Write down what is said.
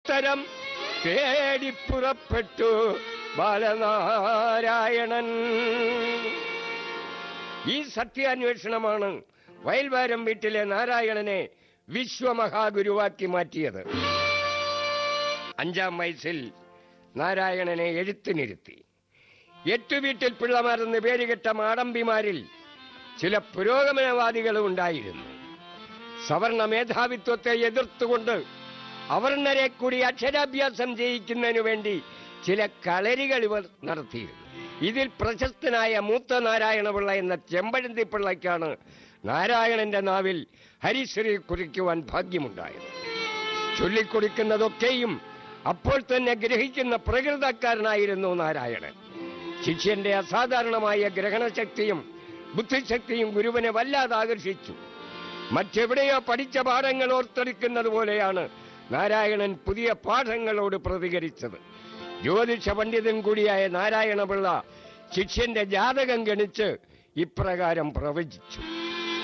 ഉത്തരം തേടി പുറപ്പെട്ടു ബാലനാരായണൻ ഈ സത്യാന്വേഷണമാണ് വയൽവാരം വീട്ടിലെ നാരായണനെ വിശ്വമഹാഗുരുവാക്കി മാറ്റിയത് അഞ്ചാം വയസ്സിൽ നാരായണനെ എഴുത്തിനിരുത്തി എട്ടു വീട്ടിൽ പിള്ളമാരെന്ന് പേരുകെട്ട മാടമ്പിമാരിൽ ചില പുരോഗമനവാദികളും ഉണ്ടായിരുന്നു സവർണ മേധാവിത്വത്തെ എതിർത്തുകൊണ്ട് അവർണരെ കൂടി അക്ഷരാഭ്യാസം ചെയ്യിക്കുന്നതിനു വേണ്ടി ചില കളരികൾ ഇവർ നടത്തിയിരുന്നു ഇതിൽ പ്രശസ്തനായ മൂത്ത നാരായണപിള്ള എന്ന ചെമ്പഴന്തി പിള്ളയ്ക്കാണ് നാരായണന്റെ നാവിൽ ഹരിശ്രീ കുറിക്കുവാൻ ഭാഗ്യമുണ്ടായത് ചൊല്ലിക്കൊടുക്കുന്നതൊക്കെയും അപ്പോൾ തന്നെ ഗ്രഹിക്കുന്ന പ്രകൃതക്കാരനായിരുന്നു നാരായണൻ ശിഷ്യന്റെ അസാധാരണമായ ഗ്രഹണശക്തിയും ബുദ്ധിശക്തിയും ഗുരുവിനെ വല്ലാതെ ആകർഷിച്ചു മറ്റെവിടെയോ പഠിച്ച പാഠങ്ങൾ ഓർത്തെടുക്കുന്നത് പോലെയാണ് നാരായണൻ പുതിയ പാഠങ്ങളോട് പ്രതികരിച്ചത് ജ്യോതിഷ പണ്ഡിതൻ കൂടിയായ നാരായണപിള്ള ശിഷ്യന്റെ ജാതകം ഗണിച്ച് ഇപ്രകാരം പ്രവചിച്ചു